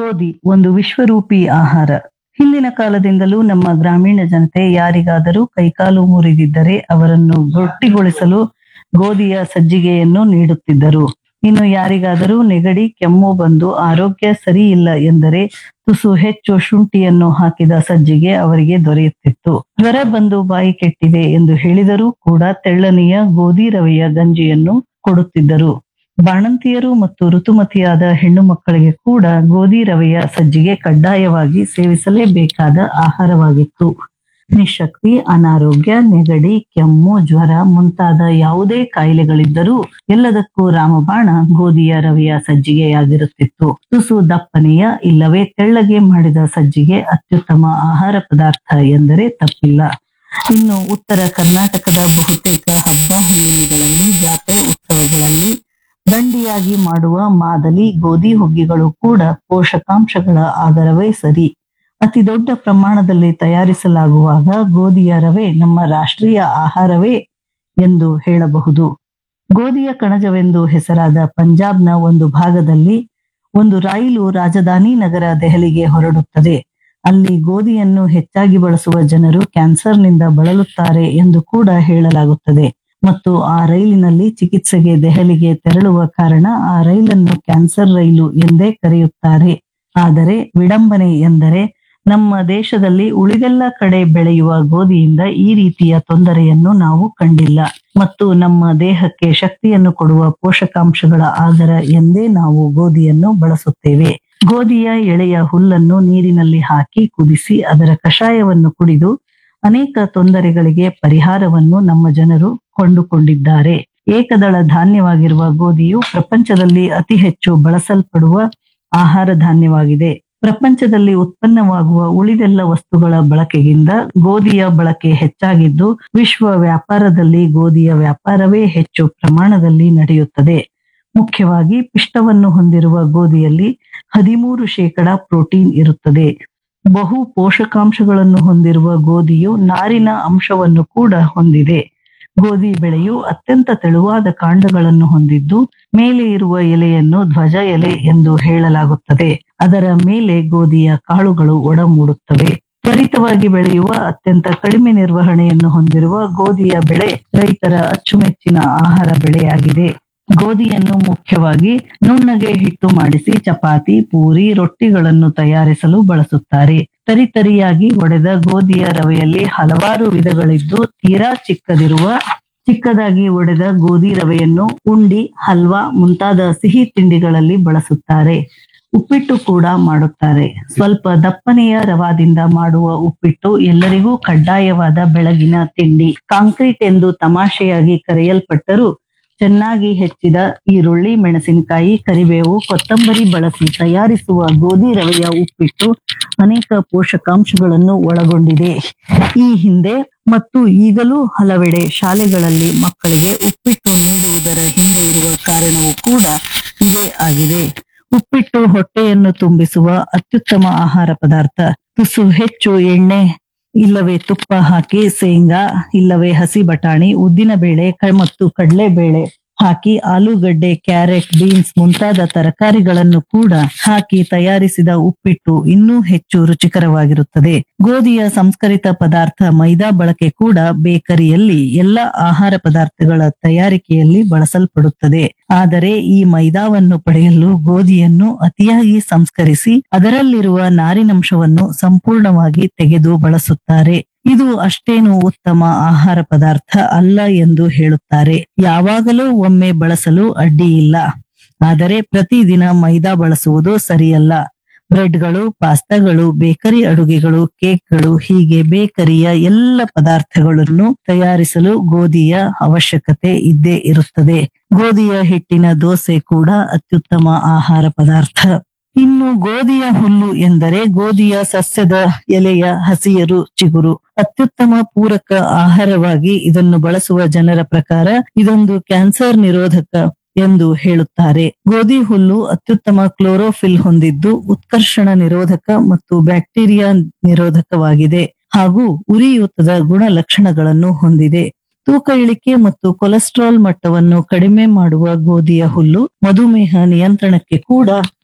ಗೋಧಿ ಒಂದು ವಿಶ್ವರೂಪಿ ಆಹಾರ ಹಿಂದಿನ ಕಾಲದಿಂದಲೂ ನಮ್ಮ ಗ್ರಾಮೀಣ ಜನತೆ ಯಾರಿಗಾದರೂ ಕೈಕಾಲು ಮುರಿದಿದ್ದರೆ ಅವರನ್ನು ಗಟ್ಟಿಗೊಳಿಸಲು ಗೋಧಿಯ ಸಜ್ಜಿಗೆಯನ್ನು ನೀಡುತ್ತಿದ್ದರು ಇನ್ನು ಯಾರಿಗಾದರೂ ನೆಗಡಿ ಕೆಮ್ಮು ಬಂದು ಆರೋಗ್ಯ ಸರಿ ಇಲ್ಲ ಎಂದರೆ ತುಸು ಹೆಚ್ಚು ಶುಂಠಿಯನ್ನು ಹಾಕಿದ ಸಜ್ಜಿಗೆ ಅವರಿಗೆ ದೊರೆಯುತ್ತಿತ್ತು ಜ್ವರ ಬಂದು ಬಾಯಿ ಕೆಟ್ಟಿದೆ ಎಂದು ಹೇಳಿದರೂ ಕೂಡ ತೆಳ್ಳನೆಯ ಗೋಧಿ ರವೆಯ ಗಂಜಿಯನ್ನು ಕೊಡುತ್ತಿದ್ದರು ಬಾಣಂತಿಯರು ಮತ್ತು ಋತುಮತಿಯಾದ ಹೆಣ್ಣು ಮಕ್ಕಳಿಗೆ ಕೂಡ ಗೋಧಿ ರವೆಯ ಸಜ್ಜಿಗೆ ಕಡ್ಡಾಯವಾಗಿ ಸೇವಿಸಲೇಬೇಕಾದ ಆಹಾರವಾಗಿತ್ತು ನಿಶಕ್ತಿ ಅನಾರೋಗ್ಯ ನೆಗಡಿ ಕೆಮ್ಮು ಜ್ವರ ಮುಂತಾದ ಯಾವುದೇ ಕಾಯಿಲೆಗಳಿದ್ದರೂ ಎಲ್ಲದಕ್ಕೂ ರಾಮಬಾಣ ಗೋಧಿಯ ರವೆಯ ಸಜ್ಜಿಗೆಯಾಗಿರುತ್ತಿತ್ತು ತುಸು ದಪ್ಪನೆಯ ಇಲ್ಲವೇ ತೆಳ್ಳಗೆ ಮಾಡಿದ ಸಜ್ಜಿಗೆ ಅತ್ಯುತ್ತಮ ಆಹಾರ ಪದಾರ್ಥ ಎಂದರೆ ತಪ್ಪಿಲ್ಲ ಇನ್ನು ಉತ್ತರ ಕರ್ನಾಟಕದ ಬಹುತೇಕ ಹಬ್ಬ ಹುಣ್ಣಿಮೆಗಳಲ್ಲಿ ಜಾತ್ರೆ ಉತ್ಸವಗಳಲ್ಲಿ ದಂಡಿಯಾಗಿ ಮಾಡುವ ಮಾದಲಿ ಗೋಧಿ ಹುಗ್ಗಿಗಳು ಕೂಡ ಪೋಷಕಾಂಶಗಳ ಆಗರವೇ ಸರಿ ಅತಿ ದೊಡ್ಡ ಪ್ರಮಾಣದಲ್ಲಿ ತಯಾರಿಸಲಾಗುವಾಗ ಗೋಧಿಯ ರವೆ ನಮ್ಮ ರಾಷ್ಟ್ರೀಯ ಆಹಾರವೇ ಎಂದು ಹೇಳಬಹುದು ಗೋಧಿಯ ಕಣಜವೆಂದು ಹೆಸರಾದ ಪಂಜಾಬ್ನ ಒಂದು ಭಾಗದಲ್ಲಿ ಒಂದು ರೈಲು ರಾಜಧಾನಿ ನಗರ ದೆಹಲಿಗೆ ಹೊರಡುತ್ತದೆ ಅಲ್ಲಿ ಗೋಧಿಯನ್ನು ಹೆಚ್ಚಾಗಿ ಬಳಸುವ ಜನರು ಕ್ಯಾನ್ಸರ್ನಿಂದ ಬಳಲುತ್ತಾರೆ ಎಂದು ಕೂಡ ಹೇಳಲಾಗುತ್ತದೆ ಮತ್ತು ಆ ರೈಲಿನಲ್ಲಿ ಚಿಕಿತ್ಸೆಗೆ ದೆಹಲಿಗೆ ತೆರಳುವ ಕಾರಣ ಆ ರೈಲನ್ನು ಕ್ಯಾನ್ಸರ್ ರೈಲು ಎಂದೇ ಕರೆಯುತ್ತಾರೆ ಆದರೆ ವಿಡಂಬನೆ ಎಂದರೆ ನಮ್ಮ ದೇಶದಲ್ಲಿ ಉಳಿದೆಲ್ಲ ಕಡೆ ಬೆಳೆಯುವ ಗೋಧಿಯಿಂದ ಈ ರೀತಿಯ ತೊಂದರೆಯನ್ನು ನಾವು ಕಂಡಿಲ್ಲ ಮತ್ತು ನಮ್ಮ ದೇಹಕ್ಕೆ ಶಕ್ತಿಯನ್ನು ಕೊಡುವ ಪೋಷಕಾಂಶಗಳ ಆಧಾರ ಎಂದೇ ನಾವು ಗೋಧಿಯನ್ನು ಬಳಸುತ್ತೇವೆ ಗೋಧಿಯ ಎಳೆಯ ಹುಲ್ಲನ್ನು ನೀರಿನಲ್ಲಿ ಹಾಕಿ ಕುದಿಸಿ ಅದರ ಕಷಾಯವನ್ನು ಕುಡಿದು ಅನೇಕ ತೊಂದರೆಗಳಿಗೆ ಪರಿಹಾರವನ್ನು ನಮ್ಮ ಜನರು ಕೊಂಡುಕೊಂಡಿದ್ದಾರೆ ಏಕದಳ ಧಾನ್ಯವಾಗಿರುವ ಗೋಧಿಯು ಪ್ರಪಂಚದಲ್ಲಿ ಅತಿ ಹೆಚ್ಚು ಬಳಸಲ್ಪಡುವ ಆಹಾರ ಧಾನ್ಯವಾಗಿದೆ ಪ್ರಪಂಚದಲ್ಲಿ ಉತ್ಪನ್ನವಾಗುವ ಉಳಿದೆಲ್ಲ ವಸ್ತುಗಳ ಬಳಕೆಗಿಂತ ಗೋಧಿಯ ಬಳಕೆ ಹೆಚ್ಚಾಗಿದ್ದು ವಿಶ್ವ ವ್ಯಾಪಾರದಲ್ಲಿ ಗೋಧಿಯ ವ್ಯಾಪಾರವೇ ಹೆಚ್ಚು ಪ್ರಮಾಣದಲ್ಲಿ ನಡೆಯುತ್ತದೆ ಮುಖ್ಯವಾಗಿ ಪಿಷ್ಟವನ್ನು ಹೊಂದಿರುವ ಗೋಧಿಯಲ್ಲಿ ಹದಿಮೂರು ಶೇಕಡ ಪ್ರೋಟೀನ್ ಇರುತ್ತದೆ ಬಹು ಪೋಷಕಾಂಶಗಳನ್ನು ಹೊಂದಿರುವ ಗೋಧಿಯು ನಾರಿನ ಅಂಶವನ್ನು ಕೂಡ ಹೊಂದಿದೆ ಗೋಧಿ ಬೆಳೆಯು ಅತ್ಯಂತ ತೆಳುವಾದ ಕಾಂಡಗಳನ್ನು ಹೊಂದಿದ್ದು ಮೇಲೆ ಇರುವ ಎಲೆಯನ್ನು ಧ್ವಜ ಎಲೆ ಎಂದು ಹೇಳಲಾಗುತ್ತದೆ ಅದರ ಮೇಲೆ ಗೋಧಿಯ ಕಾಳುಗಳು ಒಡಮೂಡುತ್ತವೆ ತ್ವರಿತವಾಗಿ ಬೆಳೆಯುವ ಅತ್ಯಂತ ಕಡಿಮೆ ನಿರ್ವಹಣೆಯನ್ನು ಹೊಂದಿರುವ ಗೋಧಿಯ ಬೆಳೆ ರೈತರ ಅಚ್ಚುಮೆಚ್ಚಿನ ಆಹಾರ ಬೆಳೆಯಾಗಿದೆ ಗೋಧಿಯನ್ನು ಮುಖ್ಯವಾಗಿ ನುಣ್ಣಗೆ ಹಿಟ್ಟು ಮಾಡಿಸಿ ಚಪಾತಿ ಪೂರಿ ರೊಟ್ಟಿಗಳನ್ನು ತಯಾರಿಸಲು ಬಳಸುತ್ತಾರೆ ತರಿತರಿಯಾಗಿ ಒಡೆದ ಗೋಧಿಯ ರವೆಯಲ್ಲಿ ಹಲವಾರು ವಿಧಗಳಿದ್ದು ತೀರಾ ಚಿಕ್ಕದಿರುವ ಚಿಕ್ಕದಾಗಿ ಒಡೆದ ಗೋಧಿ ರವೆಯನ್ನು ಉಂಡಿ ಹಲ್ವಾ ಮುಂತಾದ ಸಿಹಿ ತಿಂಡಿಗಳಲ್ಲಿ ಬಳಸುತ್ತಾರೆ ಉಪ್ಪಿಟ್ಟು ಕೂಡ ಮಾಡುತ್ತಾರೆ ಸ್ವಲ್ಪ ದಪ್ಪನೆಯ ರವಾದಿಂದ ಮಾಡುವ ಉಪ್ಪಿಟ್ಟು ಎಲ್ಲರಿಗೂ ಕಡ್ಡಾಯವಾದ ಬೆಳಗಿನ ತಿಂಡಿ ಕಾಂಕ್ರೀಟ್ ಎಂದು ತಮಾಷೆಯಾಗಿ ಕರೆಯಲ್ಪಟ್ಟರೂ ಚೆನ್ನಾಗಿ ಹೆಚ್ಚಿದ ಈರುಳ್ಳಿ ಮೆಣಸಿನಕಾಯಿ ಕರಿಬೇವು ಕೊತ್ತಂಬರಿ ಬಳಸಿ ತಯಾರಿಸುವ ಗೋಧಿ ರವೆಯ ಉಪ್ಪಿಟ್ಟು ಅನೇಕ ಪೋಷಕಾಂಶಗಳನ್ನು ಒಳಗೊಂಡಿದೆ ಈ ಹಿಂದೆ ಮತ್ತು ಈಗಲೂ ಹಲವೆಡೆ ಶಾಲೆಗಳಲ್ಲಿ ಮಕ್ಕಳಿಗೆ ಉಪ್ಪಿಟ್ಟು ನೀಡುವುದರ ಹಿಂದೆ ಇರುವ ಕಾರಣವೂ ಕೂಡ ಇದೇ ಆಗಿದೆ ಉಪ್ಪಿಟ್ಟು ಹೊಟ್ಟೆಯನ್ನು ತುಂಬಿಸುವ ಅತ್ಯುತ್ತಮ ಆಹಾರ ಪದಾರ್ಥ ತುಸು ಹೆಚ್ಚು ಎಣ್ಣೆ ಇಲ್ಲವೇ ತುಪ್ಪ ಹಾಕಿ ಶೇಂಗಾ ಇಲ್ಲವೇ ಹಸಿ ಬಟಾಣಿ ಉದ್ದಿನ ಬೇಳೆ ಕ- ಮತ್ತು ಕಡಲೆ ಬೇಳೆ ಹಾಕಿ ಆಲೂಗಡ್ಡೆ ಕ್ಯಾರೆಟ್ ಬೀನ್ಸ್ ಮುಂತಾದ ತರಕಾರಿಗಳನ್ನು ಕೂಡ ಹಾಕಿ ತಯಾರಿಸಿದ ಉಪ್ಪಿಟ್ಟು ಇನ್ನೂ ಹೆಚ್ಚು ರುಚಿಕರವಾಗಿರುತ್ತದೆ ಗೋಧಿಯ ಸಂಸ್ಕರಿತ ಪದಾರ್ಥ ಮೈದಾ ಬಳಕೆ ಕೂಡ ಬೇಕರಿಯಲ್ಲಿ ಎಲ್ಲ ಆಹಾರ ಪದಾರ್ಥಗಳ ತಯಾರಿಕೆಯಲ್ಲಿ ಬಳಸಲ್ಪಡುತ್ತದೆ ಆದರೆ ಈ ಮೈದಾವನ್ನು ಪಡೆಯಲು ಗೋಧಿಯನ್ನು ಅತಿಯಾಗಿ ಸಂಸ್ಕರಿಸಿ ಅದರಲ್ಲಿರುವ ನಾರಿನಂಶವನ್ನು ಸಂಪೂರ್ಣವಾಗಿ ತೆಗೆದು ಬಳಸುತ್ತಾರೆ ಇದು ಅಷ್ಟೇನು ಉತ್ತಮ ಆಹಾರ ಪದಾರ್ಥ ಅಲ್ಲ ಎಂದು ಹೇಳುತ್ತಾರೆ ಯಾವಾಗಲೂ ಒಮ್ಮೆ ಬಳಸಲು ಅಡ್ಡಿ ಇಲ್ಲ ಆದರೆ ಪ್ರತಿದಿನ ಮೈದಾ ಬಳಸುವುದು ಸರಿಯಲ್ಲ ಬ್ರೆಡ್ಗಳು ಪಾಸ್ತಾಗಳು ಬೇಕರಿ ಅಡುಗೆಗಳು ಕೇಕ್ಗಳು ಹೀಗೆ ಬೇಕರಿಯ ಎಲ್ಲ ಪದಾರ್ಥಗಳನ್ನು ತಯಾರಿಸಲು ಗೋಧಿಯ ಅವಶ್ಯಕತೆ ಇದ್ದೇ ಇರುತ್ತದೆ ಗೋಧಿಯ ಹಿಟ್ಟಿನ ದೋಸೆ ಕೂಡ ಅತ್ಯುತ್ತಮ ಆಹಾರ ಪದಾರ್ಥ ಇನ್ನು ಗೋಧಿಯ ಹುಲ್ಲು ಎಂದರೆ ಗೋಧಿಯ ಸಸ್ಯದ ಎಲೆಯ ಹಸಿಯರು ಚಿಗುರು ಅತ್ಯುತ್ತಮ ಪೂರಕ ಆಹಾರವಾಗಿ ಇದನ್ನು ಬಳಸುವ ಜನರ ಪ್ರಕಾರ ಇದೊಂದು ಕ್ಯಾನ್ಸರ್ ನಿರೋಧಕ ಎಂದು ಹೇಳುತ್ತಾರೆ ಗೋಧಿ ಹುಲ್ಲು ಅತ್ಯುತ್ತಮ ಕ್ಲೋರೋಫಿಲ್ ಹೊಂದಿದ್ದು ಉತ್ಕರ್ಷಣ ನಿರೋಧಕ ಮತ್ತು ಬ್ಯಾಕ್ಟೀರಿಯಾ ನಿರೋಧಕವಾಗಿದೆ ಹಾಗೂ ಉರಿಯೂತದ ಗುಣಲಕ್ಷಣಗಳನ್ನು ಹೊಂದಿದೆ ತೂಕ ಇಳಿಕೆ ಮತ್ತು ಕೊಲೆಸ್ಟ್ರಾಲ್ ಮಟ್ಟವನ್ನು ಕಡಿಮೆ ಮಾಡುವ ಗೋಧಿಯ ಹುಲ್ಲು ಮಧುಮೇಹ ನಿಯಂತ್ರಣಕ್ಕೆ ಕೂಡ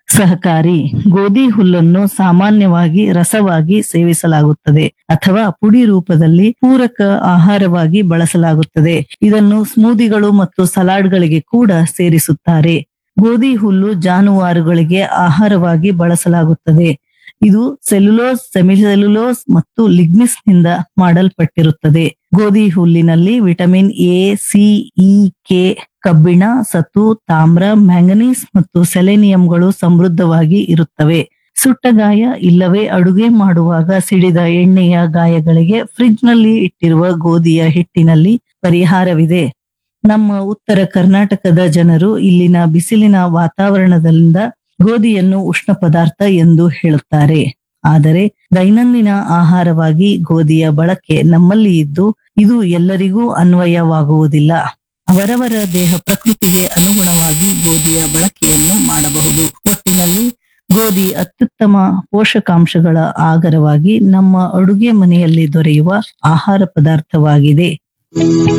ಸಹಕಾರಿ ಗೋಧಿ ಹುಲ್ಲನ್ನು ಸಾಮಾನ್ಯವಾಗಿ ರಸವಾಗಿ ಸೇವಿಸಲಾಗುತ್ತದೆ ಅಥವಾ ಪುಡಿ ರೂಪದಲ್ಲಿ ಪೂರಕ ಆಹಾರವಾಗಿ ಬಳಸಲಾಗುತ್ತದೆ ಇದನ್ನು ಸ್ಮೂದಿಗಳು ಮತ್ತು ಸಲಾಡ್ಗಳಿಗೆ ಕೂಡ ಸೇರಿಸುತ್ತಾರೆ ಗೋಧಿ ಹುಲ್ಲು ಜಾನುವಾರುಗಳಿಗೆ ಆಹಾರವಾಗಿ ಬಳಸಲಾಗುತ್ತದೆ ಇದು ಸೆಲ್ಯುಲೋಸ್ ಸೆಮಿಸೆಲ್ಯುಲೋಸ್ ಮತ್ತು ಲಿಗ್ನಿಸ್ ನಿಂದ ಮಾಡಲ್ಪಟ್ಟಿರುತ್ತದೆ ಗೋಧಿ ಹುಲ್ಲಿನಲ್ಲಿ vitamin A C E K ಕಬ್ಬಿಣ ಸತು ತಾಮ್ರ ಮ್ಯಾಂಗನೀಸ್ ಮತ್ತು ಸೆಲೆನಿಯಂಗಳು ಸಮೃದ್ಧವಾಗಿ ಇರುತ್ತವೆ ಸುಟ್ಟ ಗಾಯ ಇಲ್ಲವೇ ಅಡುಗೆ ಮಾಡುವಾಗ ಸಿಡಿದ ಎಣ್ಣೆಯ ಗಾಯಗಳಿಗೆ ಫ್ರಿಡ್ಜ್ ನಲ್ಲಿ ಇಟ್ಟಿರುವ ಗೋಧಿಯ ಹಿಟ್ಟಿನಲ್ಲಿ ಪರಿಹಾರವಿದೆ ನಮ್ಮ ಉತ್ತರ ಕರ್ನಾಟಕದ ಜನರು ಇಲ್ಲಿನ ಬಿಸಿಲಿನ ವಾತಾವರಣದಿಂದ ಗೋಧಿಯನ್ನು ಉಷ್ಣ ಪದಾರ್ಥ ಎಂದು ಹೇಳುತ್ತಾರೆ ಆದರೆ ದೈನಂದಿನ ಆಹಾರವಾಗಿ ಗೋಧಿಯ ಬಳಕೆ ನಮ್ಮಲ್ಲಿ ಇದ್ದು ಇದು ಎಲ್ಲರಿಗೂ ಅನ್ವಯವಾಗುವುದಿಲ್ಲ ಅವರವರ ದೇಹ ಪ್ರಕೃತಿಗೆ ಅನುಗುಣವಾಗಿ ಗೋಧಿಯ ಬಳಕೆಯನ್ನು ಮಾಡಬಹುದು ಒಟ್ಟಿನಲ್ಲಿ ಗೋಧಿ ಅತ್ಯುತ್ತಮ ಪೋಷಕಾಂಶಗಳ ಆಗರವಾಗಿ ನಮ್ಮ ಅಡುಗೆ ಮನೆಯಲ್ಲಿ ದೊರೆಯುವ ಆಹಾರ ಪದಾರ್ಥವಾಗಿದೆ